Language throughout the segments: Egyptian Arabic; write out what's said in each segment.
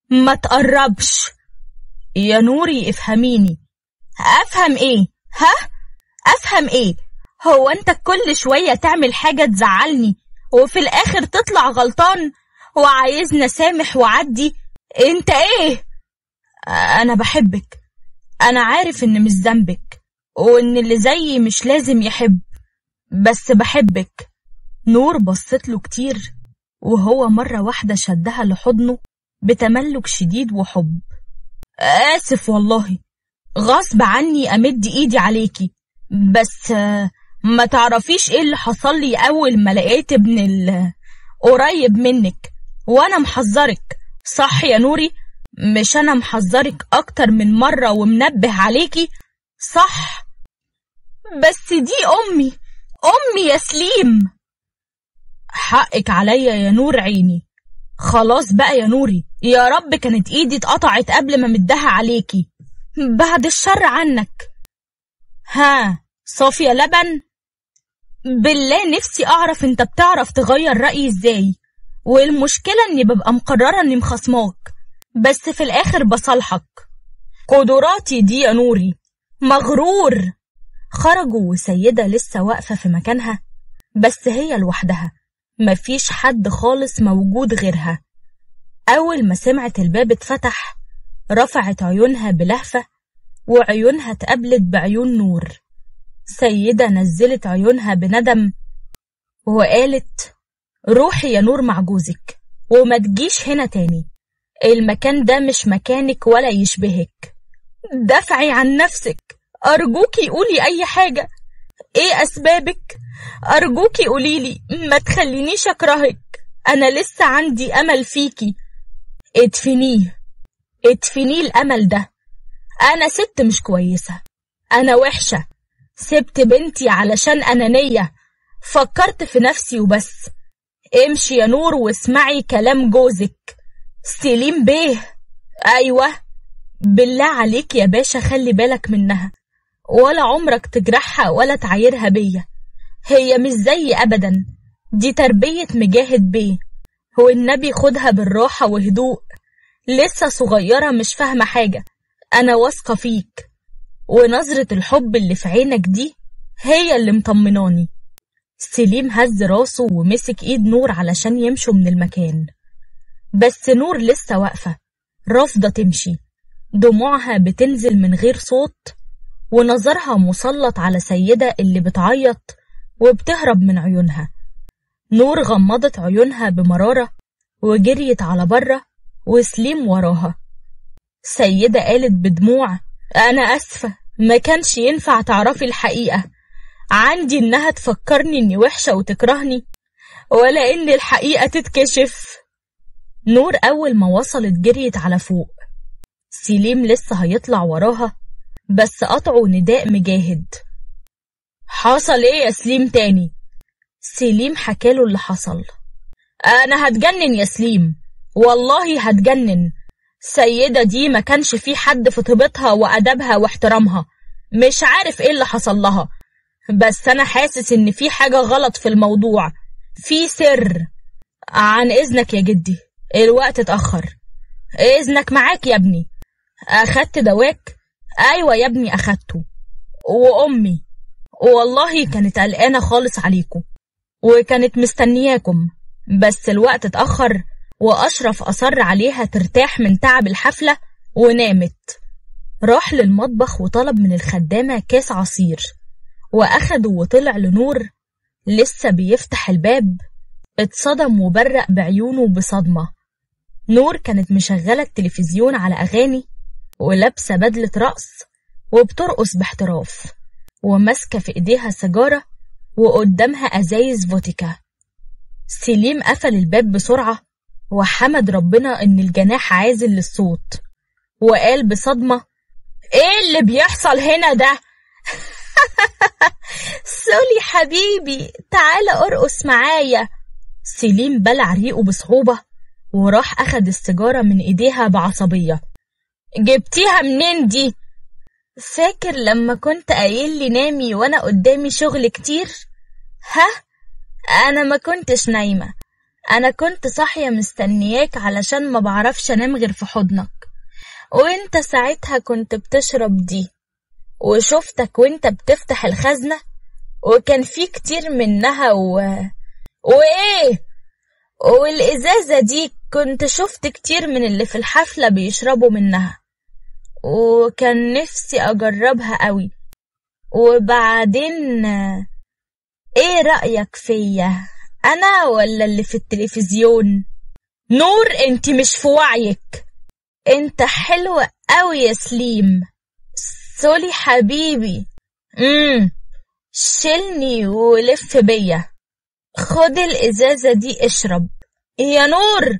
ما تقربش يا نوري افهميني افهم ايه ها افهم ايه هو انت كل شوية تعمل حاجة تزعلني وفي الاخر تطلع غلطان وعايزنا سامح وعدي انت ايه انا بحبك انا عارف ان مش ذنبك وان اللي زيي مش لازم يحب بس بحبك نور بصت له كتير وهو مرة واحدة شدها لحضنه بتملك شديد وحب آسف والله غصب عني أمد إيدي عليكي بس ما تعرفيش إيه اللي حصل لي أول ما لقيت ابن ال قريب منك وأنا محذرك صح يا نوري مش أنا محذرك أكتر من مرة ومنبه عليكي صح بس دي أمي أمي يا سليم حقك عليا يا نور عيني خلاص بقى يا نوري يا رب كانت ايدي اتقطعت قبل ما مدها عليكي بعد الشر عنك ها صافية لبن بالله نفسي اعرف انت بتعرف تغير رأيي ازاي والمشكلة اني ببقى مقررة اني مخصماك بس في الاخر بصالحك قدراتي دي يا نوري مغرور خرجوا وسيدة لسه واقفة في مكانها بس هي لوحدها مفيش حد خالص موجود غيرها أول ما سمعت الباب اتفتح رفعت عيونها بلهفة وعيونها اتقابلت بعيون نور سيدة نزلت عيونها بندم وقالت روحي يا نور مع جوزك وما تجيش هنا تاني المكان ده مش مكانك ولا يشبهك دافعي عن نفسك أرجوكي قولي أي حاجة إيه أسبابك؟ أرجوكي قوليلي ما تخلينيش أكرهك أنا لسه عندي أمل فيكي ادفنيه ادفنيه الأمل ده أنا ست مش كويسة أنا وحشة سبت بنتي علشان أنانية فكرت في نفسي وبس امشي يا نور واسمعي كلام جوزك سليم بيه أيوة بالله عليك يا باشا خلي بالك منها ولا عمرك تجرحها ولا تعايرها بيا هي مش زي أبدا دي تربية مجاهد بيه هو النبي خدها بالراحة وهدوء لسه صغيرة مش فاهمة حاجة أنا واثقة فيك ونظرة الحب اللي في عينك دي هي اللي مطمناني سليم هز راسه ومسك ايد نور علشان يمشوا من المكان بس نور لسه واقفة رافضة تمشي دموعها بتنزل من غير صوت ونظرها مسلط على سيدة اللي بتعيط وبتهرب من عيونها نور غمضت عيونها بمرارة وجريت على بره وسليم وراها سيدة قالت بدموع أنا أسفة ما كانش ينفع تعرفي الحقيقة عندي إنها تفكرني إني وحشة وتكرهني ولا إن الحقيقة تتكشف نور أول ما وصلت جريت على فوق سليم لسه هيطلع وراها بس قطعوا نداء مجاهد حصل ايه يا سليم تاني سليم حكاله اللي حصل انا هتجنن يا سليم والله هتجنن سيدة دي ما كانش في حد في طيبتها وأدبها واحترامها مش عارف ايه اللي حصل لها بس أنا حاسس إن في حاجة غلط في الموضوع في سر عن إذنك يا جدي الوقت اتأخر إذنك معاك يا ابني أخدت دواك أيوة يا ابني أخدته وأمي والله كانت قلقانة خالص عليكم وكانت مستنياكم بس الوقت اتأخر وأشرف أصر عليها ترتاح من تعب الحفلة ونامت راح للمطبخ وطلب من الخدامة كاس عصير وأخده وطلع لنور لسه بيفتح الباب اتصدم وبرق بعيونه بصدمة نور كانت مشغلة التلفزيون على أغاني ولابسة بدلة رقص وبترقص باحتراف وماسكة في إيديها سيجارة وقدامها أزايز فودكا سليم قفل الباب بسرعة وحمد ربنا إن الجناح عازل للصوت وقال بصدمة إيه اللي بيحصل هنا ده؟ سولي حبيبي تعالى ارقص معايا سليم بلع ريقه بصعوبة وراح أخد السيجارة من إيديها بعصبية جبتيها منين دي؟ فاكر لما كنت قايل لي نامي وأنا قدامي شغل كتير؟ ها؟ أنا ما كنتش نايمة أنا كنت صاحية مستنياك علشان ما بعرفش أنام غير في حضنك وانت ساعتها كنت بتشرب دي وشفتك وانت بتفتح الخزنة وكان في كتير منها و... وإيه والإزازة دي كنت شفت كتير من اللي في الحفلة بيشربوا منها وكان نفسي أجربها قوي وبعدين ايه رأيك فيا انا ولا اللي في التلفزيون نور انت مش في وعيك انت حلو قوي يا سليم سولي حبيبي امم شيلني ولف بيا خد الازازة دي اشرب يا نور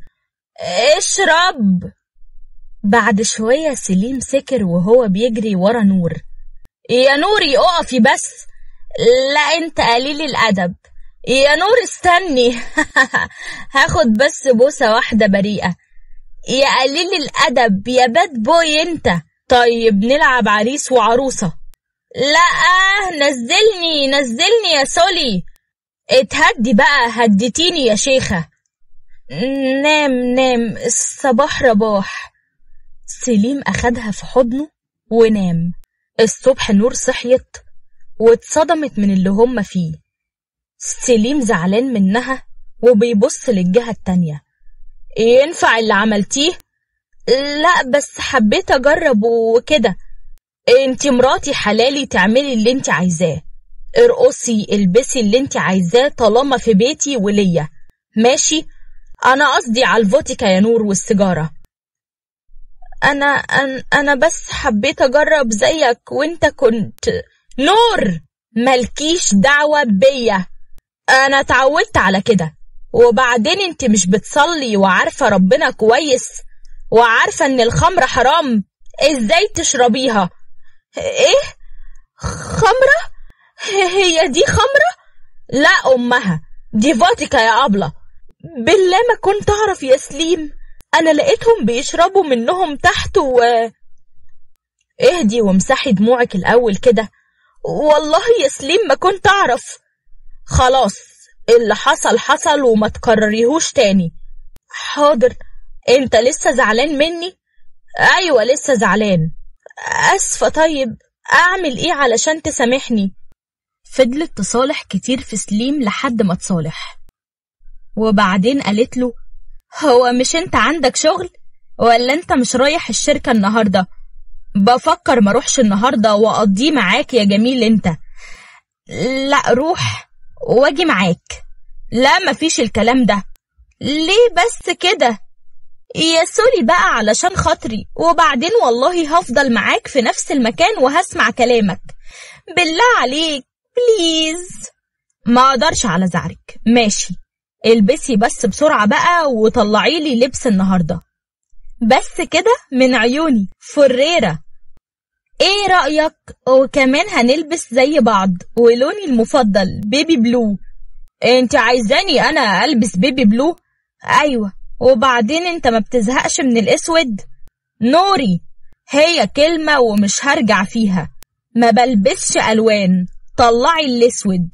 اشرب بعد شوية سليم سكر وهو بيجري ورا نور يا نوري اقفي بس لا انت قليل الادب يا نور استني هاخد بس بوسة واحدة بريئة يا قليل الادب يا باد بوي انت طيب نلعب عريس وعروسة لا نزلني نزلني يا سولي اتهدي بقى هديتيني يا شيخة نام نام الصباح رباح سليم أخدها في حضنه ونام الصبح نور صحيت واتصدمت من اللي هم فيه سليم زعلان منها وبيبص للجهة التانية ينفع اللي عملتيه؟ لا بس حبيت أجرب وكده انت مراتي حلالي تعملي اللي انت عايزاه ارقصي البسي اللي انت عايزاه طالما في بيتي وليا ماشي انا قصدي على الفوتيكا يا نور والسيجاره انا انا, أنا بس حبيت اجرب زيك وانت كنت نور ملكيش دعوة بيا أنا اتعودت على كده وبعدين انت مش بتصلي وعارفة ربنا كويس وعارفة ان الخمرة حرام ازاي تشربيها ايه خمرة هي دي خمرة لا امها دي فاتيكا يا ابلة بالله ما كنت اعرف يا سليم انا لقيتهم بيشربوا منهم تحت و اهدي وامسحي دموعك الاول كده والله يا سليم ما كنت أعرف خلاص اللي حصل حصل وما تكرريهوش تاني حاضر انت لسه زعلان مني ايوه لسه زعلان اسفة طيب اعمل ايه علشان تسامحني فضلت تصالح كتير في سليم لحد ما تصالح وبعدين قالت له هو مش انت عندك شغل ولا انت مش رايح الشركة النهاردة بفكر ما اروحش النهارده واقضيه معاك يا جميل انت لا روح واجي معاك لا مفيش الكلام ده ليه بس كده يا سوري بقى علشان خاطري وبعدين والله هفضل معاك في نفس المكان وهسمع كلامك بالله عليك بليز ما اقدرش على زعرك ماشي البسي بس بسرعة بقى وطلعي لي لبس النهاردة بس كده من عيوني فريرة ايه رأيك وكمان هنلبس زي بعض ولوني المفضل بيبي بلو انت عايزاني انا البس بيبي بلو ايوه وبعدين انت ما بتزهقش من الاسود نوري هي كلمة ومش هرجع فيها ما بلبسش الوان طلعي الاسود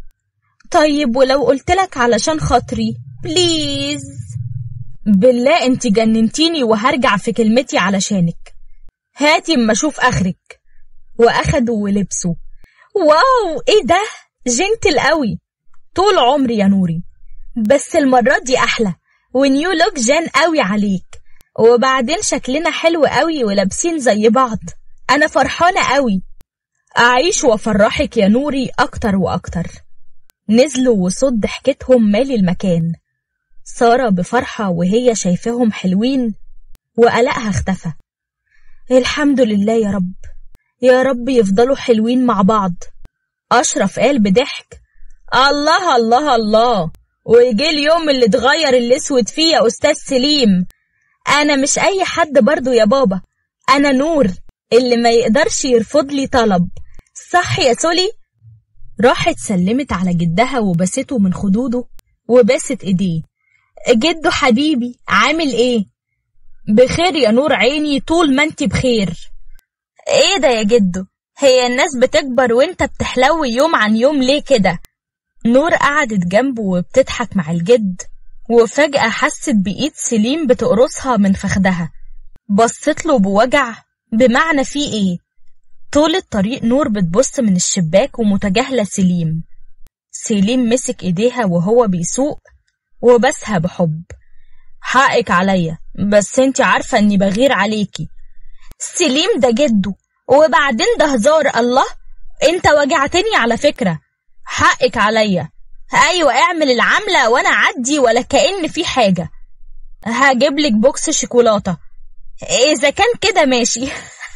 طيب ولو قلتلك علشان خاطري بليز بالله انت جننتيني وهرجع في كلمتي علشانك هاتي اما اشوف اخرك واخدوا ولبسوا واو ايه ده جنتل قوي طول عمري يا نوري بس المرة دي احلى ونيو لوك جان قوي عليك وبعدين شكلنا حلو قوي ولابسين زي بعض انا فرحانة قوي اعيش وافرحك يا نوري اكتر واكتر نزلوا وصوت ضحكتهم مالي المكان سارة بفرحة وهي شايفاهم حلوين وقلقها اختفى الحمد لله يا رب يا رب يفضلوا حلوين مع بعض أشرف قال بضحك الله الله الله وجه اليوم اللي اتغير الأسود فيه يا أستاذ سليم أنا مش أي حد برضو يا بابا أنا نور اللي ما يقدرش يرفض لي طلب صح يا سولي راحت سلمت على جدها وبسته من خدوده وباست ايديه جدو حبيبي عامل ايه بخير يا نور عيني طول ما انت بخير ايه ده يا جدو هي الناس بتكبر وانت بتحلوي يوم عن يوم ليه كده نور قعدت جنبه وبتضحك مع الجد وفجأة حست بإيد سليم بتقرصها من فخدها بصت له بوجع بمعنى في إيه طول الطريق نور بتبص من الشباك ومتجاهلة سليم سليم مسك إيديها وهو بيسوق وبسها بحب حقك عليا بس انت عارفة اني بغير عليكي سليم ده جده وبعدين ده هزار الله انت وجعتني على فكرة حقك عليا ايوه اعمل العملة وانا عدي ولا كأن في حاجة هجيبلك بوكس شوكولاتة اذا كان كده ماشي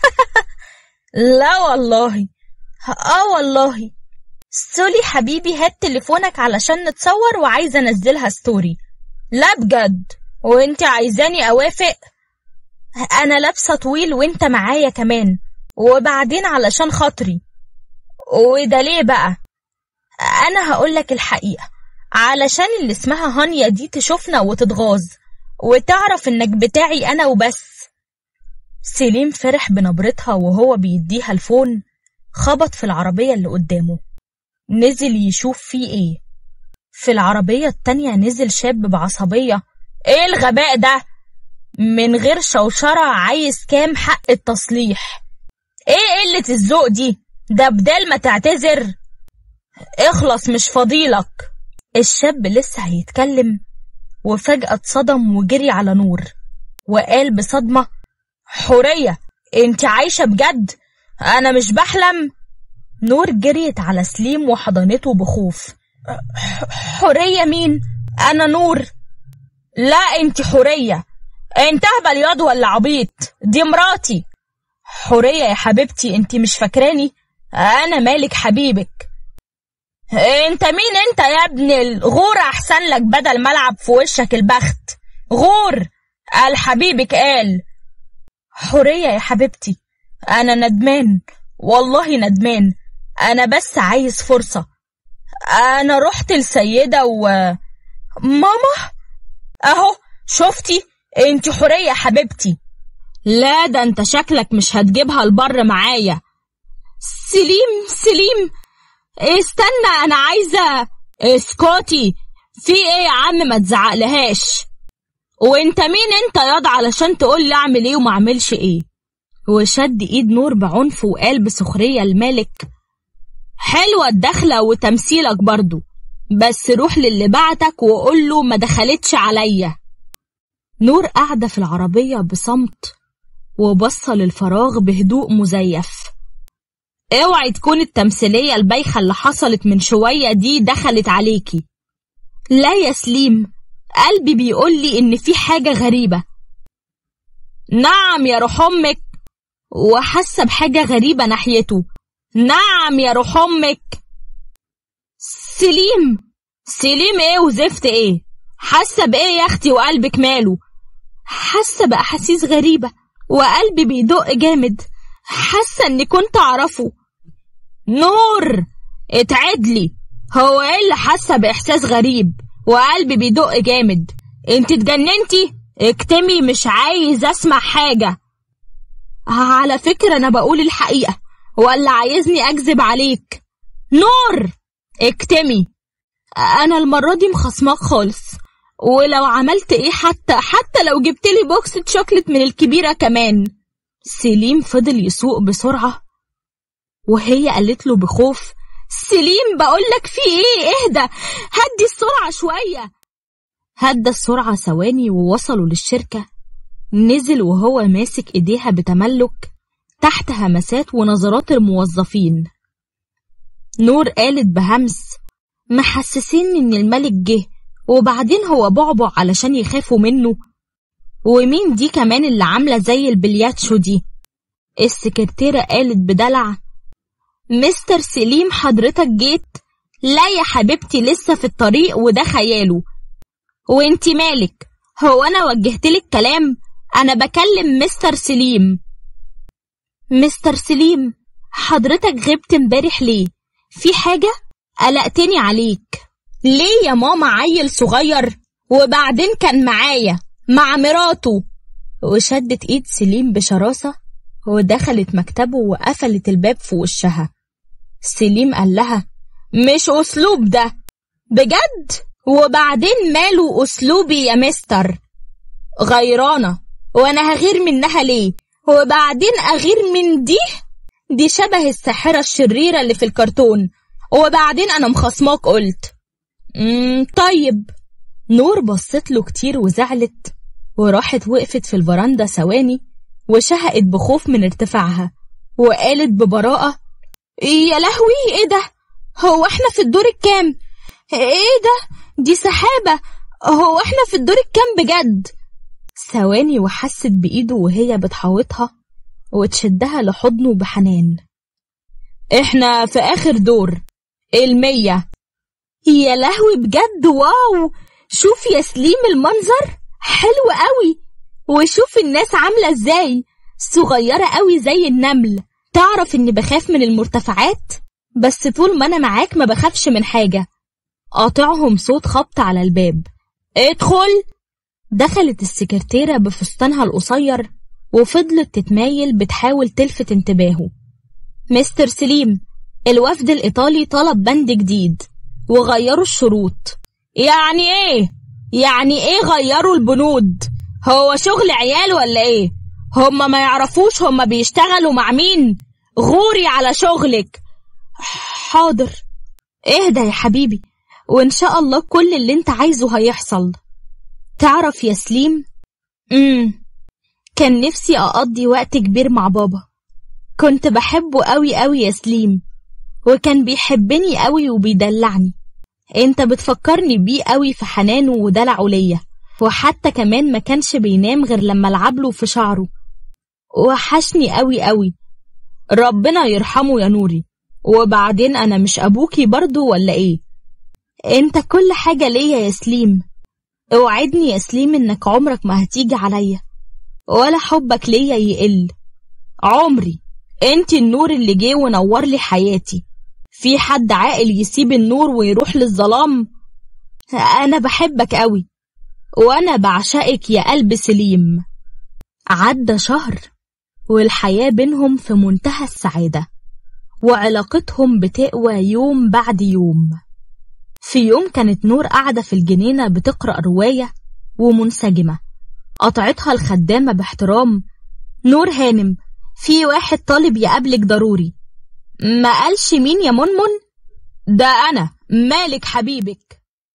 لا والله اه والله سولي حبيبي هات تليفونك علشان نتصور وعايزة انزلها ستوري لا بجد وانت عايزاني اوافق انا لابسة طويل وانت معايا كمان وبعدين علشان خاطري وده ليه بقى انا هقولك الحقيقة علشان اللي اسمها هانيا دي تشوفنا وتتغاظ وتعرف انك بتاعي انا وبس سليم فرح بنبرتها وهو بيديها الفون خبط في العربية اللي قدامه نزل يشوف فيه ايه في العربية التانية نزل شاب بعصبية ايه الغباء ده من غير شوشرة عايز كام حق التصليح ايه قلة الذوق دي ده بدال ما تعتذر اخلص مش فضيلك الشاب لسه هيتكلم وفجأة اتصدم وجري على نور وقال بصدمة حورية انت عايشة بجد انا مش بحلم نور جريت على سليم وحضنته بخوف حورية مين انا نور لا انت حورية انت اهبل ياض ولا عبيط دي مراتي حورية يا حبيبتي انت مش فاكراني انا مالك حبيبك انت مين انت يا ابن الغور احسن لك بدل ما العب في وشك البخت غور قال حبيبك قال حورية يا حبيبتي انا ندمان والله ندمان انا بس عايز فرصة انا رحت السيدة و ماما اهو شفتي انت حورية يا حبيبتي لا ده انت شكلك مش هتجيبها البر معايا سليم سليم استنى انا عايزة اسكتي في ايه يا عم ما تزعقلهاش وانت مين انت ياض علشان تقول لي اعمل ايه وما اعملش ايه وشد ايد نور بعنف وقال بسخرية الملك حلوة الدخلة وتمثيلك برضو بس روح للي بعتك وقول له ما دخلتش عليا نور قاعدة في العربية بصمت وبصة للفراغ بهدوء مزيف اوعي تكون التمثيلية البايخة اللي حصلت من شوية دي دخلت عليكي لا يا سليم قلبي بيقول لي ان في حاجة غريبة نعم يا روح امك وحاسة بحاجة غريبة ناحيته نعم يا روح امك سليم سليم ايه وزفت ايه حاسة بايه يا اختي وقلبك ماله حاسة بأحاسيس غريبة وقلبي بيدق جامد حاسة اني كنت اعرفه نور اتعدلي هو ايه اللي حاسة باحساس غريب وقلبي بيدق جامد انت اتجننتي اكتمي مش عايز اسمع حاجة على فكرة انا بقول الحقيقة ولا عايزني اكذب عليك نور اكتمي انا المرة دي مخصماك خالص ولو عملت ايه حتى حتى لو جبت لي بوكس شوكليت من الكبيرة كمان سليم فضل يسوق بسرعة وهي قالت له بخوف سليم بقولك في ايه اهدى هدي السرعة شوية هدى السرعة ثواني ووصلوا للشركة نزل وهو ماسك ايديها بتملك تحت همسات ونظرات الموظفين نور قالت بهمس محسسين ان الملك جه وبعدين هو بعبع علشان يخافوا منه ومين دي كمان اللي عاملة زي البلياتشو دي السكرتيرة قالت بدلع مستر سليم حضرتك جيت لا يا حبيبتي لسه في الطريق وده خياله وانتي مالك هو انا وجهتلك كلام انا بكلم مستر سليم مستر سليم حضرتك غبت امبارح ليه في حاجة قلقتني عليك ليه يا ماما عيل صغير وبعدين كان معايا مع مراته وشدت ايد سليم بشراسة ودخلت مكتبه وقفلت الباب في وشها سليم قال لها مش اسلوب ده بجد وبعدين ماله أسلوبي يا مستر غيرانة وأنا هغير منها ليه وبعدين أغير من دي دي شبه الساحرة الشريرة اللي في الكرتون وبعدين أنا مخصماك قلت مم طيب نور بصت له كتير وزعلت وراحت وقفت في الفرندا ثواني وشهقت بخوف من ارتفاعها وقالت ببراءة يا لهوي ايه ده هو احنا في الدور الكام ايه ده دي سحابة هو احنا في الدور الكام بجد ثواني وحست بإيده وهي بتحوطها وتشدها لحضنه بحنان احنا في آخر دور المية يا لهوي بجد واو شوف يا سليم المنظر حلو قوي وشوف الناس عاملة ازاي صغيرة قوي زي النمل تعرف اني بخاف من المرتفعات بس طول ما انا معاك ما بخافش من حاجة قاطعهم صوت خبط على الباب ادخل دخلت السكرتيرة بفستانها القصير وفضلت تتمايل بتحاول تلفت انتباهه مستر سليم الوفد الإيطالي طلب بند جديد وغيروا الشروط يعني ايه؟ يعني ايه غيروا البنود؟ هو شغل عيال ولا ايه؟ هما ما يعرفوش هما بيشتغلوا مع مين؟ غوري على شغلك حاضر اهدى يا حبيبي وإن شاء الله كل اللي انت عايزه هيحصل تعرف يا سليم؟ امم كان نفسي أقضي وقت كبير مع بابا كنت بحبه قوي قوي يا سليم وكان بيحبني قوي وبيدلعني انت بتفكرني بيه قوي في حنانه ودلعه ليا وحتى كمان ما كانش بينام غير لما العبله في شعره وحشني قوي قوي ربنا يرحمه يا نوري وبعدين انا مش ابوكي برضو ولا ايه انت كل حاجة ليا يا سليم اوعدني يا سليم انك عمرك ما هتيجي عليا ولا حبك ليا يقل عمري انت النور اللي جه ونور لي حياتي في حد عاقل يسيب النور ويروح للظلام انا بحبك قوي وانا بعشقك يا قلب سليم عدى شهر والحياة بينهم في منتهى السعادة وعلاقتهم بتقوى يوم بعد يوم في يوم كانت نور قاعدة في الجنينة بتقرأ رواية ومنسجمة قطعتها الخدامة باحترام نور هانم في واحد طالب يقابلك ضروري ما قالش مين يا منمن ده أنا مالك حبيبك